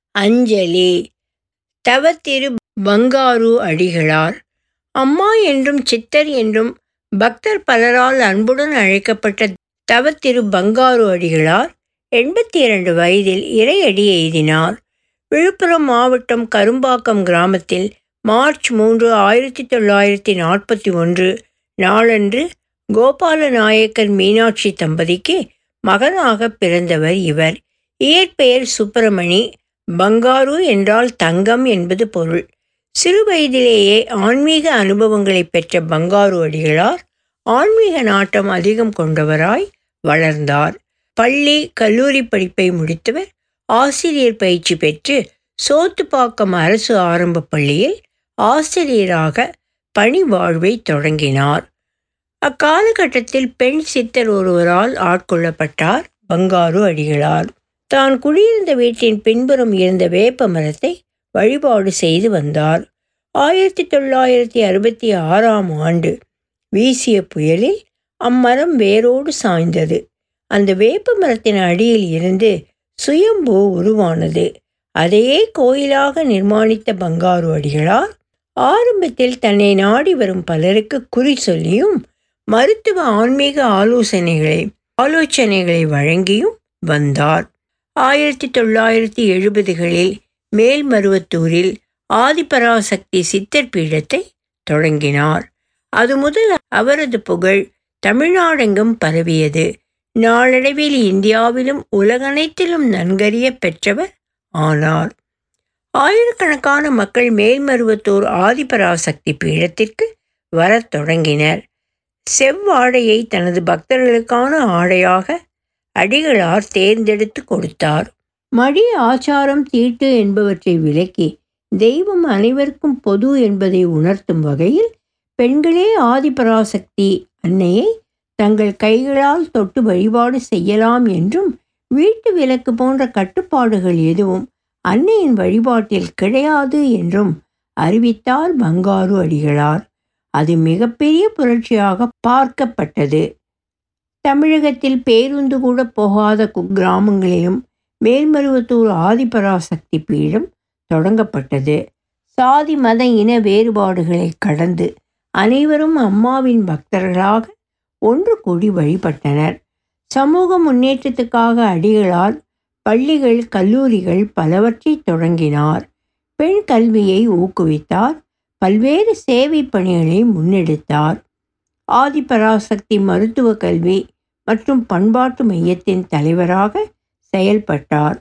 அஞ்சலி தவத்திரு பங்காரு அடிகளார் அம்மா என்றும் சித்தர் என்றும் பக்தர் பலரால் அன்புடன் அழைக்கப்பட்ட தவத்திரு பங்காரு அடிகளார் எண்பத்தி இரண்டு வயதில் இறையடி எய்தினார் விழுப்புரம் மாவட்டம் கரும்பாக்கம் கிராமத்தில் மார்ச் மூன்று ஆயிரத்தி தொள்ளாயிரத்தி நாற்பத்தி ஒன்று நாளன்று கோபால நாயக்கர் மீனாட்சி தம்பதிக்கு மகனாக பிறந்தவர் இவர் இயற்பெயர் சுப்பிரமணி பங்காரு என்றால் தங்கம் என்பது பொருள் சிறு வயதிலேயே ஆன்மீக அனுபவங்களை பெற்ற பங்காரு அடிகளார் ஆன்மீக நாட்டம் அதிகம் கொண்டவராய் வளர்ந்தார் பள்ளி கல்லூரி படிப்பை முடித்தவர் ஆசிரியர் பயிற்சி பெற்று சோத்துப்பாக்கம் அரசு ஆரம்ப பள்ளியில் ஆசிரியராக பணி வாழ்வை தொடங்கினார் அக்காலகட்டத்தில் பெண் சித்தர் ஒருவரால் ஆட்கொள்ளப்பட்டார் பங்காரு அடிகளார் தான் குடியிருந்த வீட்டின் பின்புறம் இருந்த வேப்ப மரத்தை வழிபாடு செய்து வந்தார் ஆயிரத்தி தொள்ளாயிரத்தி அறுபத்தி ஆறாம் ஆண்டு வீசிய புயலில் அம்மரம் வேரோடு சாய்ந்தது அந்த வேப்ப மரத்தின் அடியில் இருந்து சுயம்பு உருவானது அதையே கோயிலாக நிர்மாணித்த பங்காரு அடிகளார் ஆரம்பத்தில் தன்னை நாடி வரும் பலருக்கு குறி சொல்லியும் மருத்துவ ஆன்மீக ஆலோசனைகளை ஆலோசனைகளை வழங்கியும் வந்தார் ஆயிரத்தி தொள்ளாயிரத்தி எழுபதுகளில் மேல்மருவத்தூரில் ஆதிபராசக்தி சித்தர் பீடத்தை தொடங்கினார் அது முதல் அவரது புகழ் தமிழ்நாடெங்கும் பரவியது நாளடைவில் இந்தியாவிலும் உலகனைத்திலும் நன்கறிய பெற்றவர் ஆனார் ஆயிரக்கணக்கான மக்கள் மேல்மருவத்தூர் ஆதிபராசக்தி பீடத்திற்கு வரத் தொடங்கினர் செவ்வாடையை தனது பக்தர்களுக்கான ஆடையாக அடிகளார் தேர்ந்தெடுத்து கொடுத்தார் மடி ஆச்சாரம் தீட்டு என்பவற்றை விலக்கி தெய்வம் அனைவருக்கும் பொது என்பதை உணர்த்தும் வகையில் பெண்களே ஆதிபராசக்தி அன்னையை தங்கள் கைகளால் தொட்டு வழிபாடு செய்யலாம் என்றும் வீட்டு விலக்கு போன்ற கட்டுப்பாடுகள் எதுவும் அன்னையின் வழிபாட்டில் கிடையாது என்றும் அறிவித்தார் பங்காரு அடிகளார் அது மிகப்பெரிய புரட்சியாக பார்க்கப்பட்டது தமிழகத்தில் பேருந்து கூட போகாத கிராமங்களிலும் மேல்மருவத்தூர் ஆதிபராசக்தி பீடம் தொடங்கப்பட்டது சாதி மத இன வேறுபாடுகளை கடந்து அனைவரும் அம்மாவின் பக்தர்களாக ஒன்று கூடி வழிபட்டனர் சமூக முன்னேற்றத்துக்காக அடிகளார் பள்ளிகள் கல்லூரிகள் பலவற்றை தொடங்கினார் பெண் கல்வியை ஊக்குவித்தார் பல்வேறு சேவை பணிகளை முன்னெடுத்தார் ஆதிபராசக்தி மருத்துவ கல்வி மற்றும் பண்பாட்டு மையத்தின் தலைவராக செயல்பட்டார்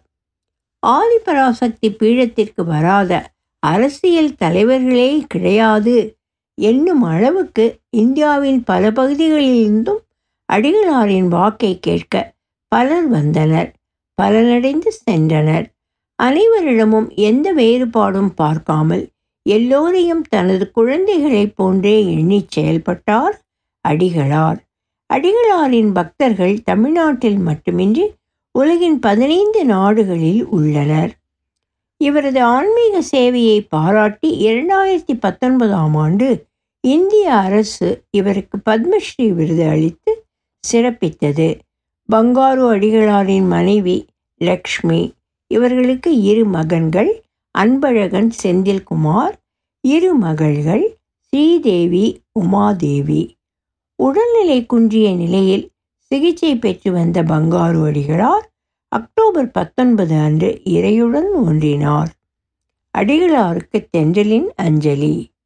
ஆதிபராசக்தி பீடத்திற்கு வராத அரசியல் தலைவர்களே கிடையாது என்னும் அளவுக்கு இந்தியாவின் பல பகுதிகளிலிருந்தும் அடிகளாரின் வாக்கை கேட்க பலர் வந்தனர் பலனடைந்து சென்றனர் அனைவரிடமும் எந்த வேறுபாடும் பார்க்காமல் எல்லோரையும் தனது குழந்தைகளைப் போன்றே எண்ணி செயல்பட்டார் அடிகளார் அடிகளாரின் பக்தர்கள் தமிழ்நாட்டில் மட்டுமின்றி உலகின் பதினைந்து நாடுகளில் உள்ளனர் இவரது ஆன்மீக சேவையை பாராட்டி இரண்டாயிரத்தி பத்தொன்பதாம் ஆண்டு இந்திய அரசு இவருக்கு பத்மஸ்ரீ விருது அளித்து சிறப்பித்தது பங்காரு அடிகளாரின் மனைவி லக்ஷ்மி இவர்களுக்கு இரு மகன்கள் அன்பழகன் செந்தில்குமார் இரு மகள்கள் ஸ்ரீதேவி உமாதேவி உடல்நிலை குன்றிய நிலையில் சிகிச்சை பெற்று வந்த பங்காரு அடிகளார் அக்டோபர் பத்தொன்பது அன்று இறையுடன் ஒன்றினார் அடிகளாருக்கு தென்றலின் அஞ்சலி